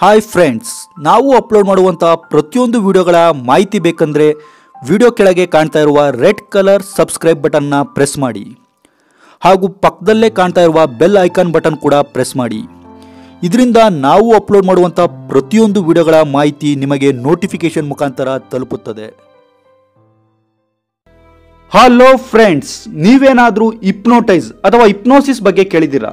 hi friends ನಾವು upload ಮಾಡುವಂಥ ಪ್ರತಿಯೊಂದು ವಿಡಿಯೋಗಳ ಮಾಹಿತಿ ಬೇಕಂದ್ರೆ ವಿಡಿಯೋ ಕೆಳಗೆ ಕಾಣ್ತಾ ಇರುವ ರೆಡ್ ಕಲರ್ ಸಬ್ಸ್ಕ್ರೈಬ್ ಬಟನ್ನ ಪ್ರೆಸ್ ಮಾಡಿ ಹಾಗೂ ಪಕ್ಕದಲ್ಲೇ ಕಾಣ್ತಾ ಇರುವ ಬೆಲ್ ಐಕಾನ್ ಬಟನ್ ಕೂಡ ಪ್ರೆಸ್ ಮಾಡಿ ಇದರಿಂದ ನಾವು ಅಪ್ಲೋಡ್ ಮಾಡುವಂಥ ಪ್ರತಿಯೊಂದು ವಿಡಿಯೋಗಳ ಮಾಹಿತಿ ನಿಮಗೆ ನೋಟಿಫಿಕೇಶನ್ ಮುಖಾಂತರ ತಲುಪುತ್ತದೆ ಹಲೋ ಫ್ರೆಂಡ್ಸ್ ನೀವೇನಾದರೂ ಇಪ್ನೋಟೈಸ್ ಅಥವಾ ಇಪ್ನೋಸಿಸ್ ಬಗ್ಗೆ ಕೇಳಿದ್ದೀರಾ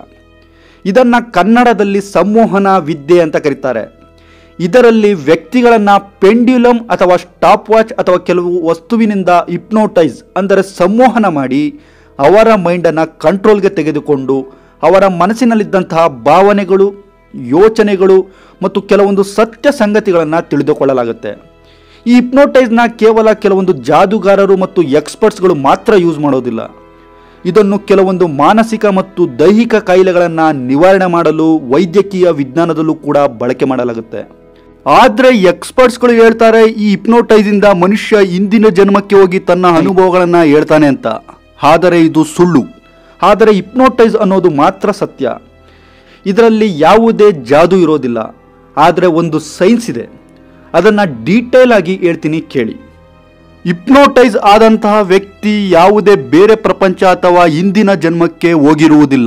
ಇದನ್ನ ಕನ್ನಡದಲ್ಲಿ ಸಂಮೋಹನ ವಿದ್ಯೆ ಅಂತ ಕರೀತಾರೆ ಇದರಲ್ಲಿ ವ್ಯಕ್ತಿಗಳನ್ನ ಪೆಂಡ್ಯುಲಮ್ ಅಥವಾ ಸ್ಟಾಪ್ ವಾಚ್ ಅಥವಾ ಕೆಲವು ವಸ್ತುವಿನಿಂದ ಇಪ್ನೋಟೈಸ್ ಅಂದರೆ ಸಂಮೋಹನ ಮಾಡಿ ಅವರ ಮೈಂಡನ್ನು ಕಂಟ್ರೋಲ್ಗೆ ತೆಗೆದುಕೊಂಡು ಅವರ ಮನಸ್ಸಿನಲ್ಲಿದ್ದಂತಹ ಭಾವನೆಗಳು ಯೋಚನೆಗಳು ಮತ್ತು ಕೆಲವೊಂದು ಸತ್ಯ ಸಂಗತಿಗಳನ್ನು ತಿಳಿದುಕೊಳ್ಳಲಾಗುತ್ತೆ ಈ ಹಿಪ್ನೋಟೈಸ್ನ ಕೇವಲ ಕೆಲವೊಂದು ಜಾದೂಗಾರರು ಮತ್ತು ಎಕ್ಸ್ಪರ್ಟ್ಸ್ಗಳು ಮಾತ್ರ ಯೂಸ್ ಮಾಡೋದಿಲ್ಲ ಇದನ್ನು ಕೆಲವೊಂದು ಮಾನಸಿಕ ಮತ್ತು ದೈಹಿಕ ಕಾಯಿಲೆಗಳನ್ನು ನಿವಾರಣೆ ಮಾಡಲು ವೈದ್ಯಕೀಯ ವಿಜ್ಞಾನದಲ್ಲೂ ಕೂಡ ಬಳಕೆ ಮಾಡಲಾಗುತ್ತೆ ಆದರೆ ಎಕ್ಸ್ಪರ್ಟ್ಸ್ಗಳು ಹೇಳ್ತಾರೆ ಈ ಹಿಪ್ನೋಟೈಸಿಂದ ಮನುಷ್ಯ ಇಂದಿನ ಜನ್ಮಕ್ಕೆ ಹೋಗಿ ತನ್ನ ಅನುಭವಗಳನ್ನು ಹೇಳ್ತಾನೆ ಅಂತ ಆದರೆ ಇದು ಸುಳ್ಳು ಆದರೆ ಹಿಪ್ನೋಟೈಸ್ ಅನ್ನೋದು ಮಾತ್ರ ಸತ್ಯ ಇದರಲ್ಲಿ ಯಾವುದೇ ಜಾದು ಇರೋದಿಲ್ಲ ಆದರೆ ಒಂದು ಸೈನ್ಸ್ ಇದೆ ಅದನ್ನು ಡೀಟೇಲ್ ಆಗಿ ಹೇಳ್ತೀನಿ ಕೇಳಿ ಹಿಪ್ನೋಟೈಸ್ ಆದಂತಹ ವ್ಯಕ್ತಿ ಯಾವುದೇ ಬೇರೆ ಪ್ರಪಂಚ ಅಥವಾ ಇಂದಿನ ಜನ್ಮಕ್ಕೆ ಹೋಗಿರುವುದಿಲ್ಲ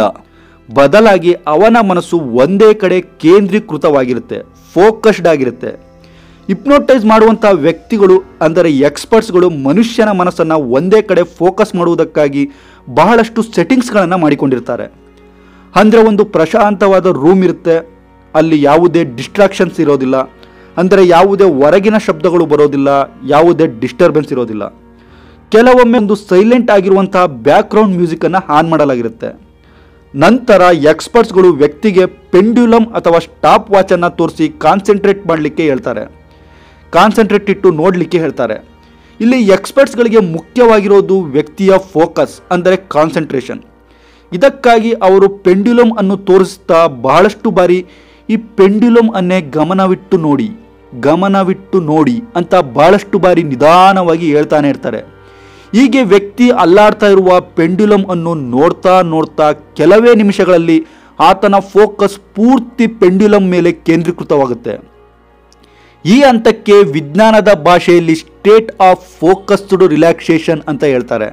ಬದಲಾಗಿ ಅವನ ಮನಸ್ಸು ಒಂದೇ ಕಡೆ ಕೇಂದ್ರೀಕೃತವಾಗಿರುತ್ತೆ ಫೋಕಸ್ಡ್ ಆಗಿರುತ್ತೆ ಹಿಪ್ನೋಟೈಸ್ ಮಾಡುವಂತಹ ವ್ಯಕ್ತಿಗಳು ಅಂದರೆ ಎಕ್ಸ್ಪರ್ಟ್ಸ್ಗಳು ಮನುಷ್ಯನ ಮನಸ್ಸನ್ನು ಒಂದೇ ಕಡೆ ಫೋಕಸ್ ಮಾಡುವುದಕ್ಕಾಗಿ ಬಹಳಷ್ಟು ಸೆಟ್ಟಿಂಗ್ಸ್ಗಳನ್ನು ಮಾಡಿಕೊಂಡಿರ್ತಾರೆ ಅಂದರೆ ಒಂದು ಪ್ರಶಾಂತವಾದ ರೂಮ್ ಇರುತ್ತೆ ಅಲ್ಲಿ ಯಾವುದೇ ಡಿಸ್ಟ್ರಾಕ್ಷನ್ಸ್ ಇರೋದಿಲ್ಲ ಅಂದರೆ ಯಾವುದೇ ಹೊರಗಿನ ಶಬ್ದಗಳು ಬರೋದಿಲ್ಲ ಯಾವುದೇ ಡಿಸ್ಟರ್ಬೆನ್ಸ್ ಇರೋದಿಲ್ಲ ಕೆಲವೊಮ್ಮೆ ಒಂದು ಸೈಲೆಂಟ್ ಆಗಿರುವಂತಹ ಬ್ಯಾಕ್ಗ್ರೌಂಡ್ ಮ್ಯೂಸಿಕನ್ನು ಆನ್ ಮಾಡಲಾಗಿರುತ್ತೆ ನಂತರ ಎಕ್ಸ್ಪರ್ಟ್ಸ್ಗಳು ವ್ಯಕ್ತಿಗೆ ಪೆಂಡ್ಯುಲಮ್ ಅಥವಾ ಸ್ಟಾಪ್ ವಾಚನ್ನು ತೋರಿಸಿ ಕಾನ್ಸಂಟ್ರೇಟ್ ಮಾಡಲಿಕ್ಕೆ ಹೇಳ್ತಾರೆ ಕಾನ್ಸಂಟ್ರೇಟ್ ಇಟ್ಟು ನೋಡಲಿಕ್ಕೆ ಹೇಳ್ತಾರೆ ಇಲ್ಲಿ ಎಕ್ಸ್ಪರ್ಟ್ಸ್ಗಳಿಗೆ ಮುಖ್ಯವಾಗಿರೋದು ವ್ಯಕ್ತಿಯ ಫೋಕಸ್ ಅಂದರೆ ಕಾನ್ಸಂಟ್ರೇಷನ್ ಇದಕ್ಕಾಗಿ ಅವರು ಪೆಂಡ್ಯುಲಮ್ ಅನ್ನು ತೋರಿಸ್ತಾ ಬಹಳಷ್ಟು ಬಾರಿ ಈ ಪೆಂಡ್ಯುಲಮ್ ಅನ್ನೇ ಗಮನವಿಟ್ಟು ನೋಡಿ ಗಮನವಿಟ್ಟು ನೋಡಿ ಅಂತ ಬಹಳಷ್ಟು ಬಾರಿ ನಿಧಾನವಾಗಿ ಹೇಳ್ತಾನೆ ಇರ್ತಾರೆ ಹೀಗೆ ವ್ಯಕ್ತಿ ಅಲ್ಲಾಡ್ತಾ ಇರುವ ಪೆಂಡ್ಯುಲಮ್ ಅನ್ನು ನೋಡ್ತಾ ನೋಡ್ತಾ ಕೆಲವೇ ನಿಮಿಷಗಳಲ್ಲಿ ಆತನ ಫೋಕಸ್ ಪೂರ್ತಿ ಪೆಂಡ್ಯುಲಮ್ ಮೇಲೆ ಕೇಂದ್ರೀಕೃತವಾಗುತ್ತೆ ಈ ಹಂತಕ್ಕೆ ವಿಜ್ಞಾನದ ಭಾಷೆಯಲ್ಲಿ ಸ್ಟೇಟ್ ಆಫ್ ಫೋಕಸ್ಡ್ ರಿಲ್ಯಾಕ್ಸೇಷನ್ ಅಂತ ಹೇಳ್ತಾರೆ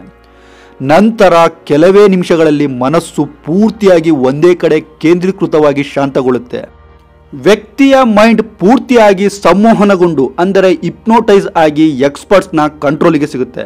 ನಂತರ ಕೆಲವೇ ನಿಮಿಷಗಳಲ್ಲಿ ಮನಸ್ಸು ಪೂರ್ತಿಯಾಗಿ ಒಂದೇ ಕಡೆ ಕೇಂದ್ರೀಕೃತವಾಗಿ ಶಾಂತಗೊಳ್ಳುತ್ತೆ ವ್ಯಕ್ತಿಯ ಮೈಂಡ್ ಪೂರ್ತಿಯಾಗಿ ಸಂಮೋಹನಗೊಂಡು ಅಂದರೆ ಹಿಪ್ನೋಟೈಸ್ ಆಗಿ ಎಕ್ಸ್ಪರ್ಟ್ಸ್ನ ಕಂಟ್ರೋಲಿಗೆ ಸಿಗುತ್ತೆ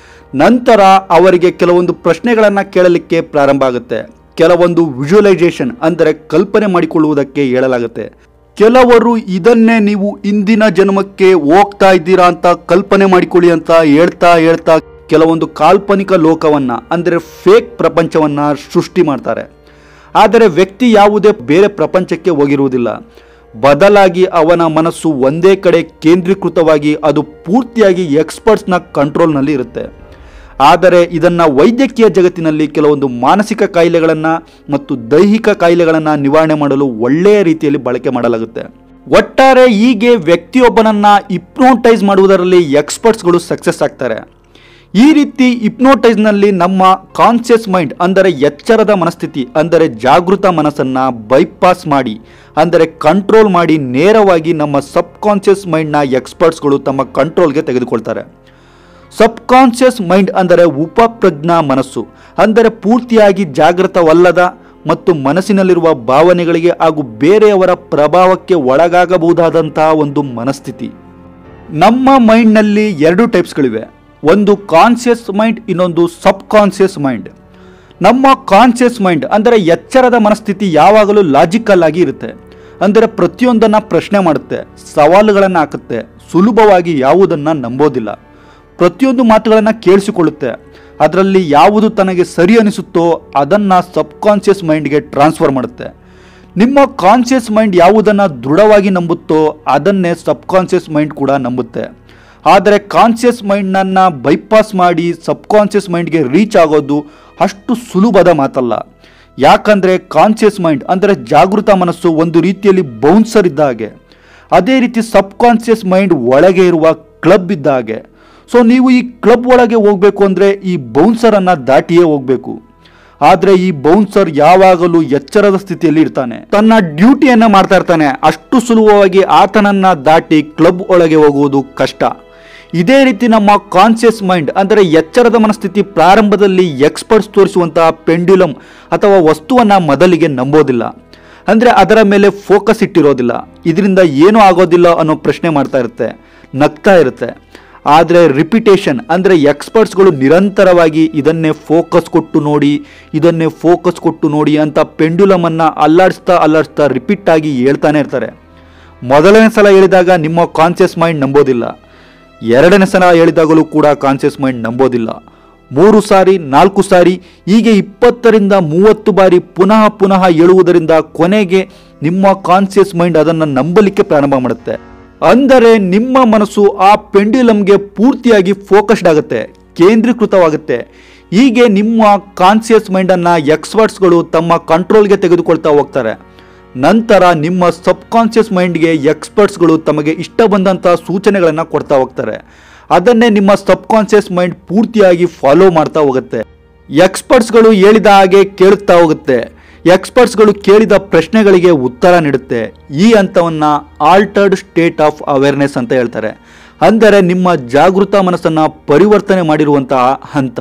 ನಂತರ ಅವರಿಗೆ ಕೆಲವೊಂದು ಪ್ರಶ್ನೆಗಳನ್ನು ಕೇಳಲಿಕ್ಕೆ ಪ್ರಾರಂಭ ಆಗುತ್ತೆ ಕೆಲವೊಂದು ವಿಜುವಲೈಸೇಷನ್ ಅಂದರೆ ಕಲ್ಪನೆ ಮಾಡಿಕೊಳ್ಳುವುದಕ್ಕೆ ಹೇಳಲಾಗುತ್ತೆ ಕೆಲವರು ಇದನ್ನೇ ನೀವು ಇಂದಿನ ಜನ್ಮಕ್ಕೆ ಹೋಗ್ತಾ ಇದ್ದೀರಾ ಅಂತ ಕಲ್ಪನೆ ಮಾಡಿಕೊಳ್ಳಿ ಅಂತ ಹೇಳ್ತಾ ಹೇಳ್ತಾ ಕೆಲವೊಂದು ಕಾಲ್ಪನಿಕ ಲೋಕವನ್ನ ಅಂದರೆ ಫೇಕ್ ಪ್ರಪಂಚವನ್ನ ಸೃಷ್ಟಿ ಮಾಡ್ತಾರೆ ಆದರೆ ವ್ಯಕ್ತಿ ಯಾವುದೇ ಬೇರೆ ಪ್ರಪಂಚಕ್ಕೆ ಹೋಗಿರುವುದಿಲ್ಲ ಬದಲಾಗಿ ಅವನ ಮನಸ್ಸು ಒಂದೇ ಕಡೆ ಕೇಂದ್ರೀಕೃತವಾಗಿ ಅದು ಪೂರ್ತಿಯಾಗಿ ಎಕ್ಸ್ಪರ್ಟ್ಸ್ನ ಕಂಟ್ರೋಲ್ನಲ್ಲಿ ಇರುತ್ತೆ ಆದರೆ ಇದನ್ನು ವೈದ್ಯಕೀಯ ಜಗತ್ತಿನಲ್ಲಿ ಕೆಲವೊಂದು ಮಾನಸಿಕ ಕಾಯಿಲೆಗಳನ್ನು ಮತ್ತು ದೈಹಿಕ ಕಾಯಿಲೆಗಳನ್ನು ನಿವಾರಣೆ ಮಾಡಲು ಒಳ್ಳೆಯ ರೀತಿಯಲ್ಲಿ ಬಳಕೆ ಮಾಡಲಾಗುತ್ತೆ ಒಟ್ಟಾರೆ ಹೀಗೆ ವ್ಯಕ್ತಿಯೊಬ್ಬನನ್ನ ಹಿಪ್ನೋಟೈಸ್ ಮಾಡುವುದರಲ್ಲಿ ಎಕ್ಸ್ಪರ್ಟ್ಸ್ಗಳು ಸಕ್ಸಸ್ ಆಗ್ತಾರೆ ಈ ರೀತಿ ಹಿಪ್ನೋಟೈಸ್ನಲ್ಲಿ ನಮ್ಮ ಕಾನ್ಷಿಯಸ್ ಮೈಂಡ್ ಅಂದರೆ ಎಚ್ಚರದ ಮನಸ್ಥಿತಿ ಅಂದರೆ ಜಾಗೃತ ಮನಸ್ಸನ್ನು ಬೈಪಾಸ್ ಮಾಡಿ ಅಂದರೆ ಕಂಟ್ರೋಲ್ ಮಾಡಿ ನೇರವಾಗಿ ನಮ್ಮ ಸಬ್ ಕಾನ್ಷಿಯಸ್ ಮೈಂಡ್ನ ಎಕ್ಸ್ಪರ್ಟ್ಸ್ಗಳು ತಮ್ಮ ಕಂಟ್ರೋಲ್ಗೆ ತೆಗೆದುಕೊಳ್ತಾರೆ ಸಬ್ ಕಾನ್ಷಿಯಸ್ ಮೈಂಡ್ ಅಂದರೆ ಉಪಪ್ರಜ್ಞಾ ಮನಸ್ಸು ಅಂದರೆ ಪೂರ್ತಿಯಾಗಿ ಜಾಗೃತವಲ್ಲದ ಮತ್ತು ಮನಸ್ಸಿನಲ್ಲಿರುವ ಭಾವನೆಗಳಿಗೆ ಹಾಗೂ ಬೇರೆಯವರ ಪ್ರಭಾವಕ್ಕೆ ಒಳಗಾಗಬಹುದಾದಂತಹ ಒಂದು ಮನಸ್ಥಿತಿ ನಮ್ಮ ಮೈಂಡ್ನಲ್ಲಿ ಎರಡು ಟೈಪ್ಸ್ಗಳಿವೆ ಒಂದು ಕಾನ್ಷಿಯಸ್ ಮೈಂಡ್ ಇನ್ನೊಂದು ಸಬ್ ಕಾನ್ಷಿಯಸ್ ಮೈಂಡ್ ನಮ್ಮ ಕಾನ್ಷಿಯಸ್ ಮೈಂಡ್ ಅಂದರೆ ಎಚ್ಚರದ ಮನಸ್ಥಿತಿ ಯಾವಾಗಲೂ ಲಾಜಿಕಲ್ ಆಗಿ ಇರುತ್ತೆ ಅಂದರೆ ಪ್ರತಿಯೊಂದನ್ನು ಪ್ರಶ್ನೆ ಮಾಡುತ್ತೆ ಸವಾಲುಗಳನ್ನು ಹಾಕುತ್ತೆ ಸುಲಭವಾಗಿ ಯಾವುದನ್ನು ನಂಬೋದಿಲ್ಲ ಪ್ರತಿಯೊಂದು ಮಾತುಗಳನ್ನು ಕೇಳಿಸಿಕೊಳ್ಳುತ್ತೆ ಅದರಲ್ಲಿ ಯಾವುದು ತನಗೆ ಸರಿ ಅನಿಸುತ್ತೋ ಅದನ್ನು ಸಬ್ ಕಾನ್ಷಿಯಸ್ ಮೈಂಡ್ಗೆ ಟ್ರಾನ್ಸ್ಫರ್ ಮಾಡುತ್ತೆ ನಿಮ್ಮ ಕಾನ್ಷಿಯಸ್ ಮೈಂಡ್ ಯಾವುದನ್ನು ದೃಢವಾಗಿ ನಂಬುತ್ತೋ ಅದನ್ನೇ ಸಬ್ ಕಾನ್ಷಿಯಸ್ ಮೈಂಡ್ ಕೂಡ ನಂಬುತ್ತೆ ಆದರೆ ಕಾನ್ಷಿಯಸ್ ಮೈಂಡನ್ನು ಬೈಪಾಸ್ ಮಾಡಿ ಸಬ್ ಕಾನ್ಷಿಯಸ್ ಮೈಂಡ್ಗೆ ರೀಚ್ ಆಗೋದು ಅಷ್ಟು ಸುಲಭದ ಮಾತಲ್ಲ ಯಾಕಂದರೆ ಕಾನ್ಷಿಯಸ್ ಮೈಂಡ್ ಅಂದರೆ ಜಾಗೃತ ಮನಸ್ಸು ಒಂದು ರೀತಿಯಲ್ಲಿ ಬೌನ್ಸರ್ ಇದ್ದ ಹಾಗೆ ಅದೇ ರೀತಿ ಸಬ್ ಕಾನ್ಷಿಯಸ್ ಮೈಂಡ್ ಒಳಗೆ ಇರುವ ಕ್ಲಬ್ ಇದ್ದ ಹಾಗೆ ಸೊ ನೀವು ಈ ಕ್ಲಬ್ ಒಳಗೆ ಹೋಗಬೇಕು ಅಂದರೆ ಈ ಬೌನ್ಸರನ್ನು ದಾಟಿಯೇ ಹೋಗಬೇಕು ಆದ್ರೆ ಈ ಬೌನ್ಸರ್ ಯಾವಾಗಲೂ ಎಚ್ಚರದ ಸ್ಥಿತಿಯಲ್ಲಿ ಇರ್ತಾನೆ ತನ್ನ ಡ್ಯೂಟಿಯನ್ನ ಮಾಡ್ತಾ ಇರ್ತಾನೆ ಅಷ್ಟು ಸುಲಭವಾಗಿ ಆತನನ್ನ ದಾಟಿ ಕ್ಲಬ್ ಒಳಗೆ ಹೋಗುವುದು ಕಷ್ಟ ಇದೇ ರೀತಿ ನಮ್ಮ ಕಾನ್ಸಿಯಸ್ ಮೈಂಡ್ ಅಂದರೆ ಎಚ್ಚರದ ಮನಸ್ಥಿತಿ ಪ್ರಾರಂಭದಲ್ಲಿ ಎಕ್ಸ್ಪರ್ಟ್ಸ್ ತೋರಿಸುವಂತಹ ಪೆಂಡ್ಯುಲಮ್ ಅಥವಾ ವಸ್ತುವನ್ನ ಮೊದಲಿಗೆ ನಂಬೋದಿಲ್ಲ ಅಂದರೆ ಅದರ ಮೇಲೆ ಫೋಕಸ್ ಇಟ್ಟಿರೋದಿಲ್ಲ ಇದರಿಂದ ಏನೂ ಆಗೋದಿಲ್ಲ ಅನ್ನೋ ಪ್ರಶ್ನೆ ಮಾಡ್ತಾ ಇರುತ್ತೆ ನಗ್ತಾ ಇರುತ್ತೆ ಆದರೆ ರಿಪಿಟೇಷನ್ ಅಂದರೆ ಎಕ್ಸ್ಪರ್ಟ್ಸ್ಗಳು ನಿರಂತರವಾಗಿ ಇದನ್ನೇ ಫೋಕಸ್ ಕೊಟ್ಟು ನೋಡಿ ಇದನ್ನೇ ಫೋಕಸ್ ಕೊಟ್ಟು ನೋಡಿ ಅಂತ ಪೆಂಡ್ಯುಲಮನ್ನು ಅಲ್ಲಾಡಿಸ್ತಾ ಅಲ್ಲಾಡಿಸ್ತಾ ರಿಪೀಟ್ ಆಗಿ ಹೇಳ್ತಾನೆ ಇರ್ತಾರೆ ಮೊದಲನೇ ಸಲ ಹೇಳಿದಾಗ ನಿಮ್ಮ ಕಾನ್ಸಿಯಸ್ ಮೈಂಡ್ ನಂಬೋದಿಲ್ಲ ಎರಡನೇ ಸಲ ಹೇಳಿದಾಗಲೂ ಕೂಡ ಕಾನ್ಸಿಯಸ್ ಮೈಂಡ್ ನಂಬೋದಿಲ್ಲ ಮೂರು ಸಾರಿ ನಾಲ್ಕು ಸಾರಿ ಹೀಗೆ ಇಪ್ಪತ್ತರಿಂದ ಮೂವತ್ತು ಬಾರಿ ಪುನಃ ಪುನಃ ಹೇಳುವುದರಿಂದ ಕೊನೆಗೆ ನಿಮ್ಮ ಕಾನ್ಸಿಯಸ್ ಮೈಂಡ್ ಅದನ್ನು ನಂಬಲಿಕ್ಕೆ ಪ್ರಾರಂಭ ಮಾಡುತ್ತೆ ಅಂದರೆ ನಿಮ್ಮ ಮನಸ್ಸು ಆ ಪೆಂಡ್ಯುಲಮ್ಗೆ ಪೂರ್ತಿಯಾಗಿ ಫೋಕಸ್ಡ್ ಆಗುತ್ತೆ ಕೇಂದ್ರೀಕೃತವಾಗುತ್ತೆ ಹೀಗೆ ನಿಮ್ಮ ಕಾನ್ಸಿಯಸ್ ಮೈಂಡನ್ನು ಎಕ್ಸ್ಪರ್ಟ್ಸ್ಗಳು ತಮ್ಮ ಕಂಟ್ರೋಲ್ಗೆ ತೆಗೆದುಕೊಳ್ತಾ ಹೋಗ್ತಾರೆ ನಂತರ ನಿಮ್ಮ ಸಬ್ ಕಾನ್ಷಿಯಸ್ ಮೈಂಡ್ಗೆ ಎಕ್ಸ್ಪರ್ಟ್ಸ್ಗಳು ತಮಗೆ ಇಷ್ಟ ಬಂದಂಥ ಸೂಚನೆಗಳನ್ನು ಕೊಡ್ತಾ ಹೋಗ್ತಾರೆ ಅದನ್ನೇ ನಿಮ್ಮ ಸಬ್ ಕಾನ್ಷಿಯಸ್ ಮೈಂಡ್ ಪೂರ್ತಿಯಾಗಿ ಫಾಲೋ ಮಾಡ್ತಾ ಹೋಗುತ್ತೆ ಎಕ್ಸ್ಪರ್ಟ್ಸ್ಗಳು ಹೇಳಿದ ಹಾಗೆ ಕೇಳುತ್ತಾ ಹೋಗುತ್ತೆ ಎಕ್ಸ್ಪರ್ಟ್ಸ್ಗಳು ಕೇಳಿದ ಪ್ರಶ್ನೆಗಳಿಗೆ ಉತ್ತರ ನೀಡುತ್ತೆ ಈ ಹಂತವನ್ನು ಆಲ್ಟರ್ಡ್ ಸ್ಟೇಟ್ ಆಫ್ ಅವೇರ್ನೆಸ್ ಅಂತ ಹೇಳ್ತಾರೆ ಅಂದರೆ ನಿಮ್ಮ ಜಾಗೃತ ಮನಸ್ಸನ್ನು ಪರಿವರ್ತನೆ ಮಾಡಿರುವಂತಹ ಹಂತ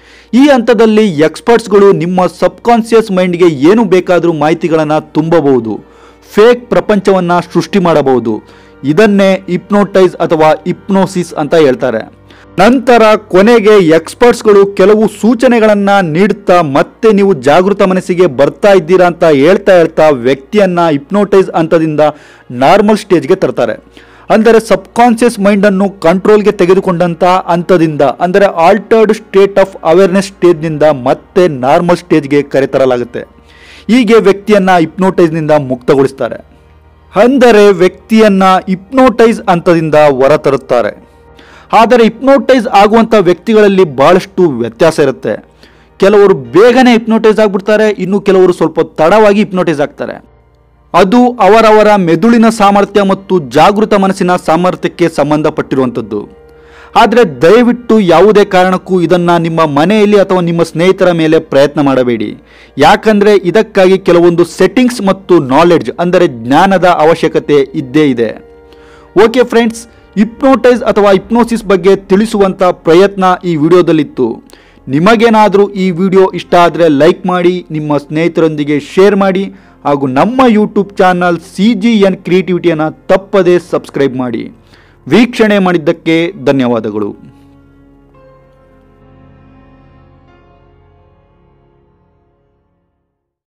ಈ ಹಂತದಲ್ಲಿ ಎಕ್ಸ್ಪರ್ಟ್ಸ್ಗಳು ನಿಮ್ಮ ಸಬ್ ಕಾನ್ಷಿಯಸ್ ಮೈಂಡ್ಗೆ ಏನು ಬೇಕಾದರೂ ಮಾಹಿತಿಗಳನ್ನು ತುಂಬಬಹುದು ಫೇಕ್ ಪ್ರಪಂಚವನ್ನು ಸೃಷ್ಟಿ ಮಾಡಬಹುದು ಇದನ್ನೇ ಇಪ್ನೋಟೈಸ್ ಅಥವಾ ಇಪ್ನೋಸಿಸ್ ಅಂತ ಹೇಳ್ತಾರೆ ನಂತರ ಕೊನೆಗೆ ಎಕ್ಸ್ಪರ್ಟ್ಸ್ಗಳು ಕೆಲವು ಸೂಚನೆಗಳನ್ನು ನೀಡುತ್ತಾ ಮತ್ತೆ ನೀವು ಜಾಗೃತ ಮನಸ್ಸಿಗೆ ಬರ್ತಾ ಇದ್ದೀರಾ ಅಂತ ಹೇಳ್ತಾ ಹೇಳ್ತಾ ವ್ಯಕ್ತಿಯನ್ನ ಇಪ್ನೋಟೈಸ್ ಹಂತದಿಂದ ನಾರ್ಮಲ್ ಸ್ಟೇಜ್ಗೆ ತರ್ತಾರೆ ಅಂದರೆ ಸಬ್ ಕಾನ್ಷಿಯಸ್ ಮೈಂಡನ್ನು ಕಂಟ್ರೋಲ್ಗೆ ತೆಗೆದುಕೊಂಡಂಥ ಹಂತದಿಂದ ಅಂದರೆ ಆಲ್ಟರ್ಡ್ ಸ್ಟೇಟ್ ಆಫ್ ಅವೇರ್ನೆಸ್ ಸ್ಟೇಜ್ನಿಂದ ಮತ್ತೆ ನಾರ್ಮಲ್ ಸ್ಟೇಜ್ಗೆ ಕರೆತರಲಾಗುತ್ತೆ ಹೀಗೆ ವ್ಯಕ್ತಿಯನ್ನ ಇಪ್ನೋಟೈಸ್ನಿಂದ ಮುಕ್ತಗೊಳಿಸ್ತಾರೆ ಅಂದರೆ ವ್ಯಕ್ತಿಯನ್ನ ಇಪ್ನೋಟೈಸ್ ಹಂತದಿಂದ ಹೊರತರುತ್ತಾರೆ ಆದರೆ ಇಪ್ನೋಟೈಸ್ ಆಗುವಂಥ ವ್ಯಕ್ತಿಗಳಲ್ಲಿ ಬಹಳಷ್ಟು ವ್ಯತ್ಯಾಸ ಇರುತ್ತೆ ಕೆಲವರು ಬೇಗನೆ ಇಪ್ನೋಟೈಸ್ ಆಗಿಬಿಡ್ತಾರೆ ಇನ್ನು ಕೆಲವರು ಸ್ವಲ್ಪ ತಡವಾಗಿ ಇಪ್ನೋಟೈಸ್ ಆಗ್ತಾರೆ ಅದು ಅವರವರ ಮೆದುಳಿನ ಸಾಮರ್ಥ್ಯ ಮತ್ತು ಜಾಗೃತ ಮನಸ್ಸಿನ ಸಾಮರ್ಥ್ಯಕ್ಕೆ ಸಂಬಂಧಪಟ್ಟಿರುವಂಥದ್ದು ಆದರೆ ದಯವಿಟ್ಟು ಯಾವುದೇ ಕಾರಣಕ್ಕೂ ಇದನ್ನು ನಿಮ್ಮ ಮನೆಯಲ್ಲಿ ಅಥವಾ ನಿಮ್ಮ ಸ್ನೇಹಿತರ ಮೇಲೆ ಪ್ರಯತ್ನ ಮಾಡಬೇಡಿ ಯಾಕಂದರೆ ಇದಕ್ಕಾಗಿ ಕೆಲವೊಂದು ಸೆಟ್ಟಿಂಗ್ಸ್ ಮತ್ತು ನಾಲೆಡ್ಜ್ ಅಂದರೆ ಜ್ಞಾನದ ಅವಶ್ಯಕತೆ ಇದ್ದೇ ಇದೆ ಓಕೆ ಫ್ರೆಂಡ್ಸ್ ಇಪ್ನೋಟೈಸ್ ಅಥವಾ ಇಪ್ನೋಸಿಸ್ ಬಗ್ಗೆ ತಿಳಿಸುವಂಥ ಪ್ರಯತ್ನ ಈ ವಿಡಿಯೋದಲ್ಲಿತ್ತು ನಿಮಗೇನಾದರೂ ಈ ವಿಡಿಯೋ ಇಷ್ಟ ಆದರೆ ಲೈಕ್ ಮಾಡಿ ನಿಮ್ಮ ಸ್ನೇಹಿತರೊಂದಿಗೆ ಶೇರ್ ಮಾಡಿ ಹಾಗೂ ನಮ್ಮ YouTube channel C G N ಕ್ರಿಯೇಟಿವಿಟಿಯನ್ನು ತಪ್ಪದೇ ಸಬ್ಸ್ಕ್ರೈಬ್ ಮಾಡಿ ವೀಕ್ಷಣೆ ಮಾಡಿದ್ದಕ್ಕೆ ಧನ್ಯವಾದಗಳು